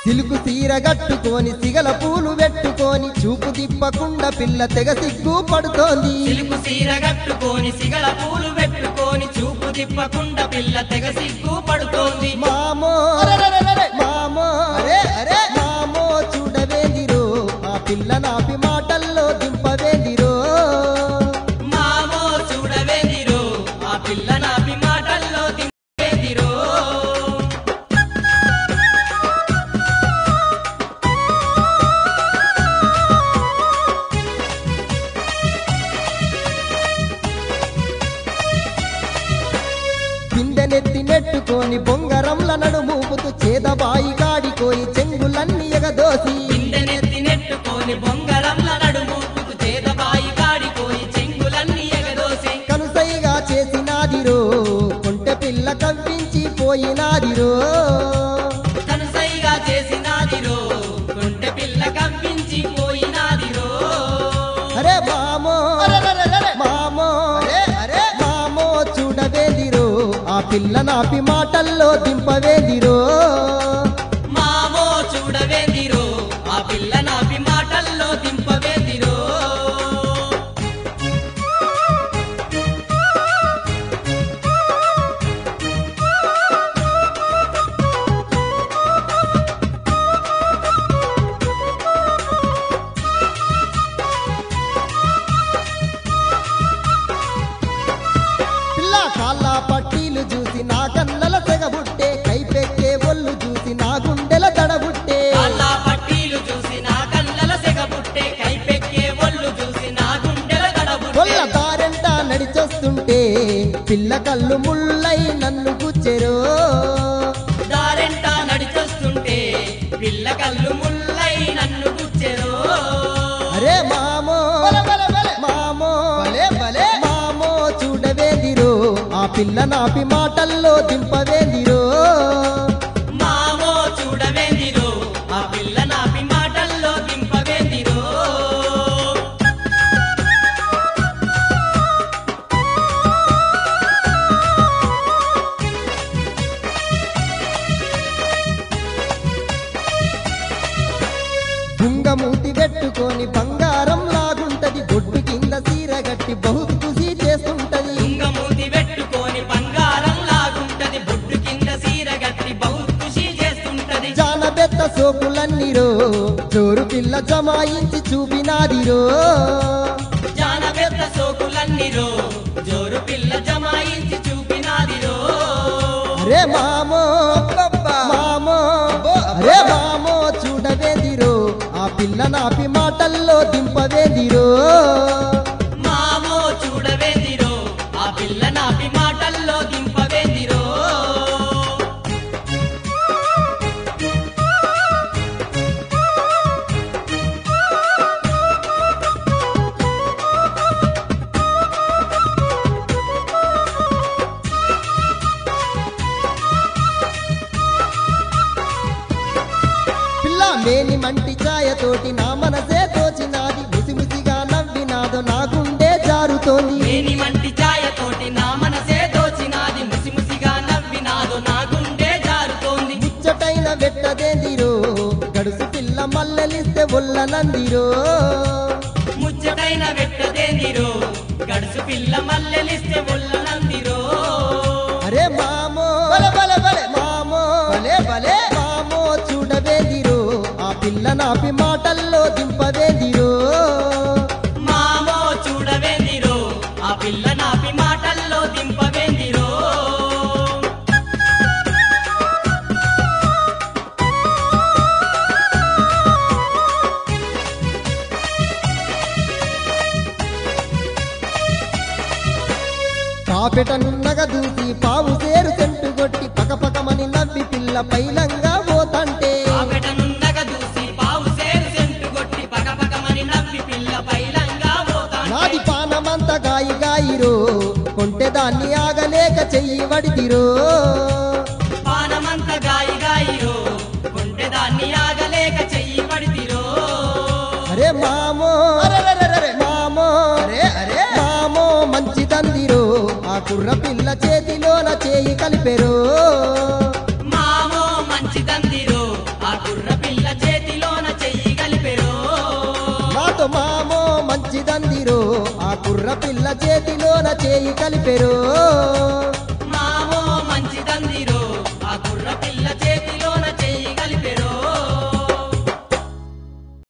silk తీర గట్టుకొని సిగల పూలు పెట్టుకొని చూపు తిప్పకుండా పిల్ల తెగ సిగ్గు పడుతోంది సిలుకు సీర కట్టుకొని సిగల పూలు పెట్టుకొని చూపు తిప్పకుండా పిల్ల తెగ సిగ్గు పడుతోంది మామో మామో అరే అరే మామో చూడవేందిరో ఆ పిల్ల నాపి మాటల్లో దింపవేందిరో మామో చూడవేదిరో ఆ పిల్ల నాపి మాటల్లో దింపేదిరో పిందెనెత్తి నెట్టుకొని బొంగరంల నడుమూపుతూ చేదబాయి కాడికోయి చెంగులన్నీ ఎగదోసి ఇండెనెత్తి నెట్టుకొని బొంగరంల నడుమూపుకు చేతబాయి కాడిపోయి చెంగులన్నీ ఎగదోసి కనుసైగా చేసినాదిరో కొంటె పిల్ల కవ్వించి పోయినాదిరో కనుసైగా చేసినాదిరో కొంటె పిల్ల కవ్వించి పోయినాదిరో అరే మామో మామో మామో చూడవేదిరో ఆ పిల్ల నాపి మాటల్లో దింపవేదిరో మామో చూడవేదిరో ఆ పిల్ల నాపి మాటల్లో దింపవేదిరో పిల్ల కాళ్ళ పట్టీలు చూసి నా కన్నల తెగబుట్టే కైపెక్కే ఒళ్ళు చూసి నా గుండెల తడబుట్టే కాళ్ళ పట్టీలు చూసి నా కళ్ళల సెగబుట్టే కైపెక్కే ఒళ్ళు చూసి నా గుండెల కొల్ల గడబుట్టే దారెంట నడిచొస్తుంటే పిల్ల కళ్ళు ముళ్ళై నన్ను గుచ్చెరో దారెంట నడిచొస్తుంటే పిల్ల కళ్ళు ముల్లై నన్ను గుచ్చెరో అరే మామో మామో మామో చూడవేదిరో ఆ పిల్ల నాపి మాటల్లో దింపవేదిరో మామో చూడవేందిరో ఆ పిల్ల నాపి మాటల్లో దింపవేందిరో బుంగమూతి పెట్టుకొని బంగారం లాగుంటది బొడ్డు కింద సీర గట్టి బహుత్ ఖుషి చేస్తుంటది తుంగమూతి పెట్టుకొని బంగారం లాగుంటది బొడ్డు కింద సీర గట్టి బహు ఖుషి చేస్తుంటది జానబెత్త సోకులన్నీరో జోరు పిల్ల జమాయించి చూపినాదిరో జానబెత్త సోకులన్నీరో జోరు పిల్ల జమాయించి చూపినాదిరో అరే మామో మామో అరే మామో చూడవేదిరో ఆ పిల్ల నాపి మాటల్లో దింపవేదిరో మామో చూడవేందిరో ఆ పిల్ల నాపి మాటల్లో దింపవేందిరో పిల్ల మేని మంటి ఛాయతోటి నా మనసే తోచినాది ముసిముసిగా నవ్వినాదో నా గుండె జారుతోంది మేని మంటి ఛాయతోటి నా మనసే దోచినాది ముసిముసిగా నవ్వినాదో నా గుండె జారుతోంది ముచ్చటైన వెట్టదేందిరో గడుసు పిల్ల మల్లెలిస్తే ఒల్లనందిరో ముచ్చటైన వెట్టదేందిరో గడుసు పిల్ల మల్లెలిస్తే ఒళ్ళనందిరో అరే మామో మామో మామో చూడవేదిరో ఆ పిల్ల నాపి మాటల్లో దింపవేదిరో మామో చూడవేందిరో ఆ పిల్ల నాపి మాటల్లో దింపవేందిరో కాపెటనున్నగ దూసి పావు సేరు సెంటు కొట్టి పకపకమని నవ్వి పిల్ల పైలంగా పోతంటే ఆపెటనుండగా దూసి పావు సేరు సెంటు కొట్టి పగపగమని నవ్వి పిల్ల పైలంగా పోతాంటే నాది పానమంత గాయి గాయిరో కొంటె దాన్ని ఆగలేక చెయ్యి వడిదిరో పానమంత గాయి గాయిరో కొంటె దాన్ని ఆగలేక చెయ్యి పడితిరో అరే మామో మామో మామో మంచిదందిరో ఆ కుర్ర పిల్ల చేతిలోన చేయి కలిపెరో మామో మంచిదందిరో ఆ కుర్ర పిల్ల చేతిలోన చేయి కలిపెరో